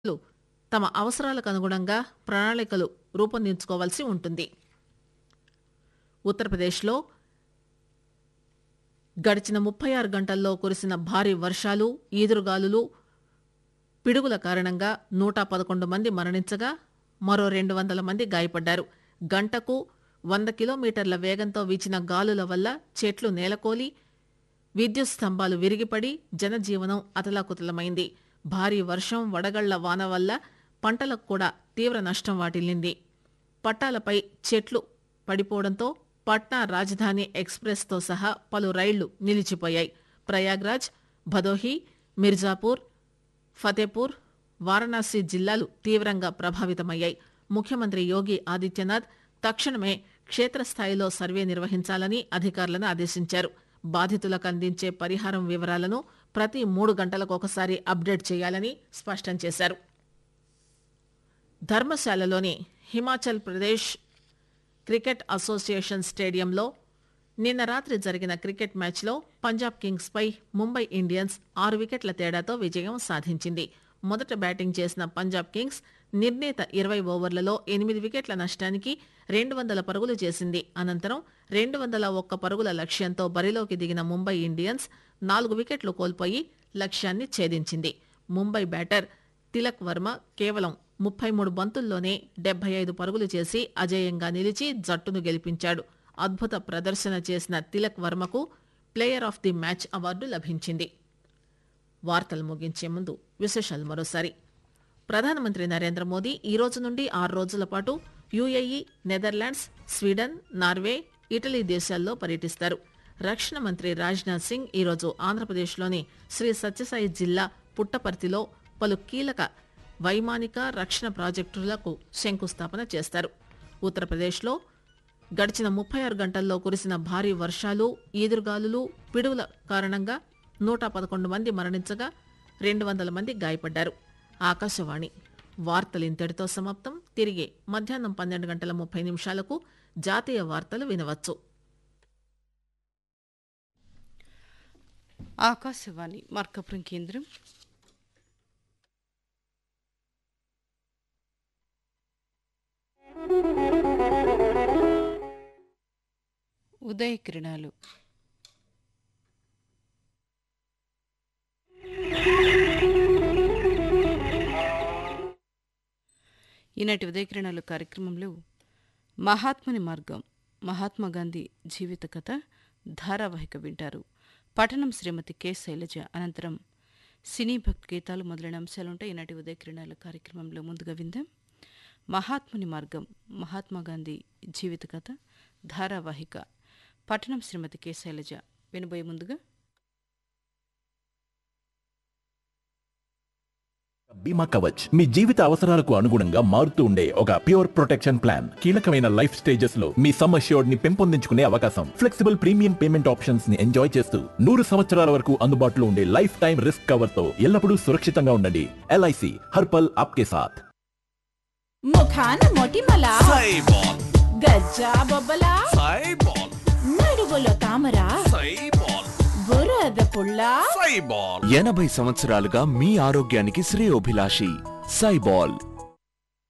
లు తమ అవసరాలకు అనుగుణంగా ప్రణాళికలు రూపొందించుకోవాల్సి ఉంటుంది ఉత్తరప్రదేశ్లో గడిచిన ముప్పై ఆరు గంటల్లో కురిసిన భారీ వర్షాలు ఈదురుగాలులు పిడుగుల కారణంగా నూట పదకొండు మంది మరణించగా మరో రెండు వందల మంది గాయపడ్డారు గంటకు వంద కిలోమీటర్ల వేగంతో వీచిన గాలుల వల్ల చెట్లు నేలకోలి విద్యుత్ స్తంభాలు విరిగిపడి జనజీవనం అతలాకుతలమైంది భారీ వర్షం వడగళ్ల వాన వల్ల పంటలకు కూడా తీవ్ర నష్టం వాటిల్లింది పట్టాలపై చెట్లు పడిపోవడంతో పట్నా రాజధాని ఎక్స్ప్రెస్ తో సహా పలు రైళ్లు నిలిచిపోయాయి ప్రయాగ్రాజ్ భదోహి మిర్జాపూర్ ఫతేపూర్ వారణాసి జిల్లాలు తీవ్రంగా ప్రభావితమయ్యాయి ముఖ్యమంత్రి యోగి ఆదిత్యనాథ్ తక్షణమే క్షేత్రస్థాయిలో సర్వే నిర్వహించాలని అధికారులను ఆదేశించారు బాధితులకు అందించే పరిహారం వివరాలను ప్రతి మూడు గంటలకు ఒకసారి అప్డేట్ చేయాలని స్పష్టం చేశారు ధర్మశాలలోని హిమాచల్ ప్రదేశ్ క్రికెట్ అసోసియేషన్ స్టేడియంలో నిన్న రాత్రి జరిగిన క్రికెట్ మ్యాచ్లో పంజాబ్ కింగ్స్ పై ముంబై ఇండియన్స్ ఆరు వికెట్ల తేడాతో విజయం సాధించింది మొదట బ్యాటింగ్ చేసిన పంజాబ్ కింగ్స్ నిర్ణీత ఇరవై ఓవర్లలో ఎనిమిది వికెట్ల నష్టానికి రెండు వందల పరుగులు చేసింది అనంతరం రెండు వందల ఒక్క పరుగుల లక్ష్యంతో బరిలోకి దిగిన ముంబై ఇండియన్స్ నాలుగు వికెట్లు కోల్పోయి లక్ష్యాన్ని ఛేదించింది ముంబై బ్యాటర్ తిలక్ వర్మ కేవలం ముప్పై మూడు బంతుల్లోనే డెబ్బై ఐదు పరుగులు చేసి అజేయంగా నిలిచి జట్టును గెలిపించాడు అద్భుత ప్రదర్శన చేసిన తిలక్ వర్మకు player of the match award లభించింది వార్తలు ముగించే ముందు విశేషాలు మరోసారి ప్రధానమంత్రి నరేంద్ర మోదీ ఈ రోజు నుండి ఆరు రోజుల పాటు UAE Netherlands Sweden Norway Italy దేశాల్లో పర్యటిస్తారు రక్షణ మంత్రి రాజ్నాథ్ సింగ్ ఈరోజు ఆంధ్రప్రదేశ్లోని శ్రీ సత్యసాయి జిల్లా పుట్టపర్తిలో పలు కీలక వైమానిక రక్షణ ప్రాజెక్టులకు శంకుస్థాపన చేస్తారు ఉత్తరప్రదేశ్లో గడిచిన ముప్పై ఆరు గంటల్లో కురిసిన భారీ వర్షాలు ఈదురుగాలులు పిడుగుల కారణంగా నూట పదకొండు మంది మరణించగా రెండు వందల మంది గాయపడ్డారు ఆకాశవాణి వార్తలు ఇంతటితో సమాప్తం తిరిగి మధ్యాహ్నం పన్నెండు గంటల ముప్పై నిమిషాలకు జాతీయ వార్తలు వినవచ్చు ఆకాశవాణి మార్కపురం కేంద్రం ఉదయ కిరణాలు ఈనాటి ఉదయ కిరణాలు కార్యక్రమంలో మహాత్ముని మార్గం మహాత్మా గాంధీ జీవిత కథ ధారావాహిక వింటారు పఠనం శ్రీమతి కె శైలజ అనంతరం సినీ భక్తి గీతాలు మొదలైన అంశాలుంటాయి ఈనాటి ఉదయ కిరణాల కార్యక్రమంలో ముందుగా విందాం మహాత్ముని మార్గం మహాత్మా గాంధీ జీవిత కథ ధారావాహిక పట్టణం శ్రీమతి కె శైలజ వినబోయే ముందుగా బీమా కవచ్ మీ జీవిత అవసరాలకు అనుగుణంగా మారుతూ ఉండే ఒక ప్యూర్ ప్రొటెక్షన్ ప్లాన్ కీలకమైన లైఫ్ స్టేజెస్ లో మీ సమ్ అష్యూర్డ్ ని పెంపొందించుకునే అవకాశం ఫ్లెక్సిబుల్ ప్రీమియం పేమెంట్ ఆప్షన్స్ ని ఎంజాయ్ చేస్తూ నూరు సంవత్సరాల వరకు అందుబాటులో ఉండే లైఫ్ టైం రిస్క్ కవర్ తో ఎల్లప్పుడూ సురక్షితంగా ఉండండి ఎల్ఐసి హర్పల్ ఆప్కే సాథ్ ముఖాన మొటిమల సైబాల్ గజ్జా బొబ్బల సైబాల్ నడుగులో తామర సైబాల్ బురద పుల్ల సైబాల్ ఎనభై సంవత్సరాలుగా మీ ఆరోగ్యానికి శ్రేయోభిలాషి సైబాల్